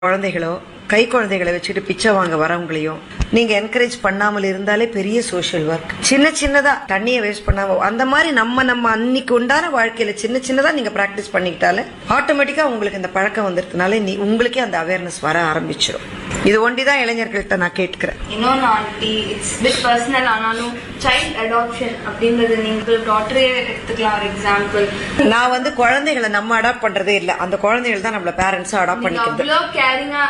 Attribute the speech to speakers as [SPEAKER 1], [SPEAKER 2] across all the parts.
[SPEAKER 1] குழந்தைகளோ கை குழந்தைகளை வச்சுட்டு பிச்சை வாங்க வரவங்களையும் நீங்க என்கரேஜ் பண்ணாமல் இருந்தாலே பெரிய சோஷியல் ஒர்க் சின்ன சின்னதா தண்ணியை வேஸ்ட் பண்ணாம அந்த மாதிரி நம்ம நம்ம அன்னைக்கு உண்டான வாழ்க்கையில சின்ன சின்னதா நீங்க பிராக்டிஸ் பண்ணிக்கிட்டாலே ஆட்டோமேட்டிக்கா உங்களுக்கு இந்த பழக்கம் வந்துருக்கனால நீ உங்களுக்கே அந்த அவேர்னஸ் வர ஆரம்பிச்சிடும் இது ஒண்டிதான் இளைஞர்கள்ட்ட நான் கேட்டுக்கிறேன்
[SPEAKER 2] இன்னொன்று ஆண்டி இட்ஸ் பிட் பர்சனல் ஆனாலும் சைல்ட் அடாப்ஷன் அப்படின்றது நீங்கள் டாக்டரே எடுத்துக்கலாம் ஒரு எக்ஸாம்பிள்
[SPEAKER 1] நான் வந்து குழந்தைகளை நம்ம அடாப்ட் பண்றதே இல்ல அந்த குழந்தைகள் தான் நம்மள பேரண்ட்ஸ் அடாப்ட்
[SPEAKER 2] நீங்க
[SPEAKER 1] பண்ணிக்கிறது
[SPEAKER 2] அவ்வளோ கேரிங்கா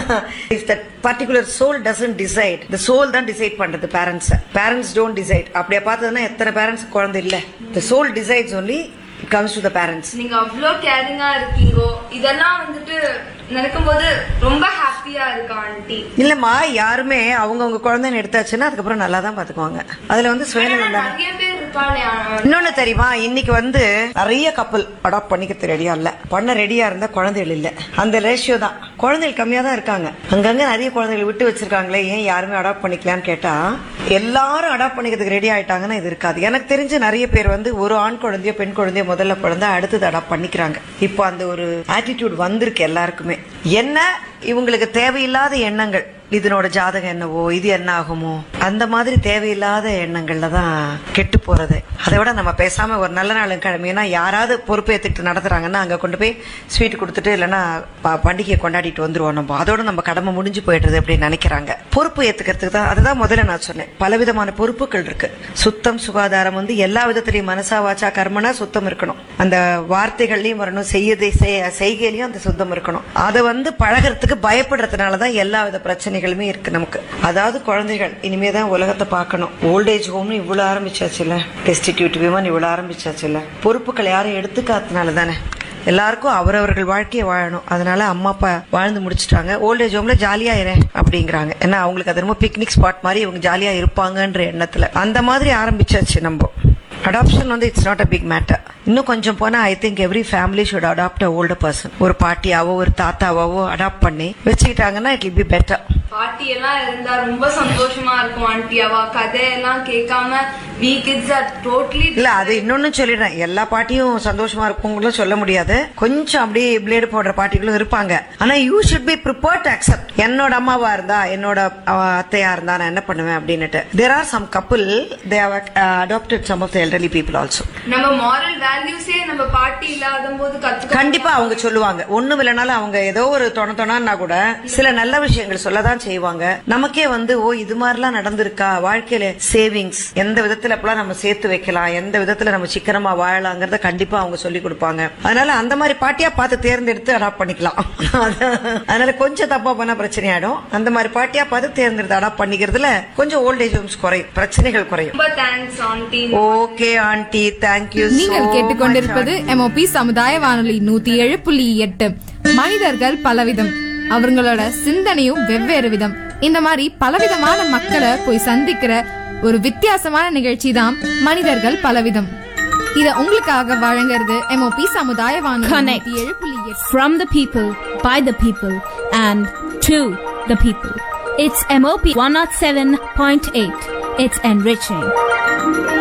[SPEAKER 1] if that particular soul doesn't decide the soul தான் டிசைட் பண்றது பேரண்ட்ஸ் பேரண்ட்ஸ் டோன்ட் டிசைட் அப்படியே பார்த்ததுன்னா எத்தனை பேரண்ட்ஸ் குழந்தை இல்ல the soul decides only it comes to the parents
[SPEAKER 2] நீங்க அவ்வளோ கேரிங்கா இருக்கீங்கோ இதெல்லாம் வந்துட்டு நடக்கும்போது ரொம்ப ஹாப்பியா இருக்கு ஆண்டி
[SPEAKER 1] இல்லம்மா யாருமே அவங்கவங்க குழந்தைன்னு எடுத்தாச்சுன்னா அதுக்கப்புறம் நல்லா தான் பாத்துக்குவாங்க அதுல வந்து சுயநலம் தானே
[SPEAKER 2] நிறைய பேர் இருப்பாங்க
[SPEAKER 1] இன்னொன்னு தெரியுமா இன்னைக்கு வந்து நிறைய கப்பல் அடாப்ட் பண்ணிக்கிறது ரெடியா இல்ல பண்ண ரெடியா இருந்தா குழந்தைகள் இல்ல அந்த ரேஷியோ தான் குழந்தைகள் கம்மியா தான் இருக்காங்க அங்கங்க நிறைய குழந்தைகள் விட்டு வச்சிருக்காங்களே ஏன் யாருமே அடாப்ட் பண்ணிக்கலாம்னு கேட்டா எல்லாரும் அடாப்ட் பண்ணிக்கிறதுக்கு ரெடி ஆயிட்டாங்கன்னா இது இருக்காது எனக்கு தெரிஞ்ச நிறைய பேர் வந்து ஒரு ஆண் குழந்தையோ பெண் குழந்தையோ முதல்ல பிறந்தா அடுத்தது அடாப்ட் பண்ணிக்கிறாங்க இப்போ அந்த ஒரு ஆட்டிடியூட் வந்திருக்கு எல்லாருக்குமே என்ன இவங்களுக்கு தேவையில்லாத எண்ணங்கள் இதனோட ஜாதகம் என்னவோ இது என்ன ஆகுமோ அந்த மாதிரி தேவையில்லாத எண்ணங்கள்ல தான் கெட்டு போறது அதை விட நம்ம பேசாம ஒரு நல்ல நாள் கிழமைனா யாராவது பொறுப்பேற்றுட்டு நடத்துறாங்கன்னா அங்க கொண்டு போய் ஸ்வீட் கொடுத்துட்டு இல்லைன்னா ப- பண்டிகையை கொண்டாடிட்டு வந்துருவோம் நம்ம அதோட நம்ம கடமை முடிஞ்சு போயிடுறது அப்படின்னு நினைக்கிறாங்க பொறுப்பு ஏத்துக்கிறதுக்கு தான் அதுதான் முதல்ல நான் சொன்னேன் பலவிதமான பொறுப்புகள் இருக்கு சுத்தம் சுகாதாரம் வந்து எல்லா விதத்திலையும் மனசா வாச்சா கர்மனா சுத்தம் இருக்கணும் அந்த வார்த்தைகள்லயும் வரணும் செய்யதை செய்- செய்கையிலயும் அந்த சுத்தம் இருக்கணும் அதை வந்து பழகிறதுக்கு பயப்படுறதுனாலதான் எல்லா வித பிரச்சனைகளுமே இருக்கு நமக்கு அதாவது குழந்தைகள் இனிமே தான் உலகத்தை பார்க்கணும் ஓல்டேஜ் ஹோம்னு இவ்வளவு ஆரம்பிச்சாச்சுல்ல டெஸ்டிடியூட் விமன் இவ்வளவு ஆரம்பிச்சாச்சுல்ல பொறுப்புகள் யாரும் எடுத்துக்காதனால தானே எல்லாருக்கும் அவரவர்கள் வாழ்க்கையை வாழணும் அதனால அம்மா அப்பா வாழ்ந்து முடிச்சிட்டாங்க ஓல்டேஜ் ஹோம்ல ஜாலியா இரு அப்படிங்கிறாங்க ஏன்னா அவங்களுக்கு அது ரொம்ப பிக்னிக் ஸ்பாட் மாதிரி இவங்க ஜாலியா இருப்பாங்கன்ற எண்ணத்துல அந்த மாதிரி ஆரம்பிச்சாச்சு நம்ம அடாப்ஷன் வந்து it's not a big matter இன்னும் கொஞ்சம் போனா I think every family should adopt a older person ஒரு பாட்டியாவோ ஒரு தாத்தாவாவோ அடாப்ட் பண்ணி வச்சுக்கிட்டாங்கன்னா இட் will பி பெட்டர்
[SPEAKER 2] பாட்டி எல்லாம் இருந்தா ரொம்ப சந்தோஷமா இருக்கும் ஆண்டி அவ கதையெல்லாம் கேட்காம we kids are totally
[SPEAKER 1] இல்ல அது இன்னொன்னு சொல்லிடுறேன் எல்லா பாட்டியும் சந்தோஷமா இருக்குங்களும் சொல்ல முடியாது கொஞ்சம் அப்படியே பிளேடு போடுற பாட்டிகளும் இருப்பாங்க ஆனா you should be prepare to accept என்னோட அம்மாவா இருந்தா என்னோட அஹ், அத்தையா இருந்தா நான் என்ன பண்ணுவேன் அப்படின்னுட்டு there are some couple they have adopted some of the elderly people also
[SPEAKER 2] நம்ம மாரல் வேல்யூஸே நம்ம பாட்டி இல்லாத போது கத்துக்க
[SPEAKER 1] கண்டிப்பா அவங்க சொல்லுவாங்க ஒண்ணும் இல்லைனாலும் அவங்க ஏதோ ஒரு தொண தொணன்னா கூட சில நல்ல விஷயங்கள் சொல்லதான் செய்வாங்க நமக்கே வந்து ஓ இது மாதிரிலாம் நடந்திருக்கா வாழ்க்கையில சேவிங்ஸ் எந்த விதத்துல எப்பலாம் நம்ம சேர்த்து வைக்கலாம் எந்த விதத்துல நம்ம சிக்கனமா வாழலாங்கிறத கண்டிப்பா அவங்க சொல்லி கொடுப்பாங்க அதனால அந்த மாதிரி பாட்டியா பார்த்து தேர்ந்தெடுத்து அடாப்ட் பண்ணிக்கலாம் அதனால கொஞ்சம் தப்பா பண்ணா பிரச்சனை ஆயிடும் அந்த மாதிரி பாட்டியா பார்த்து தேர்ந்தெடுத்து அடாப்ட் பண்ணிக்கிறதுல கொஞ்சம் ஓல்டேஜ் ஹோம்ஸ் குறையும் பிரச்சனைகள் குறையும்
[SPEAKER 2] ரொம்ப thanks aunty
[SPEAKER 1] okay aunty thank you
[SPEAKER 3] நீங்கள் கேட்டுக்கொண்டிருப்பது எம்ஓபி சமுதாய வானொலி நூத்தி ஏழு புள்ளி எட்டு மனிதர்கள் பலவிதம் அவங்களோட சிந்தனையும் வெவ்வேறு விதம் இந்த மாதிரி பலவிதமான மக்களை போய் சந்திக்கிற ஒரு வித்தியாசமான நிகழ்ச்சி தான் மனிதர்கள் பலவிதம் இத உங்களுக்காக வழங்குறது எம்ஓபி சமுதாய வானொலி
[SPEAKER 4] Connect.
[SPEAKER 3] நூத்தி ஏழு புள்ளி எட்டு
[SPEAKER 4] from the people, by the people, and to the people. It's MOP 107.8. It's enriching.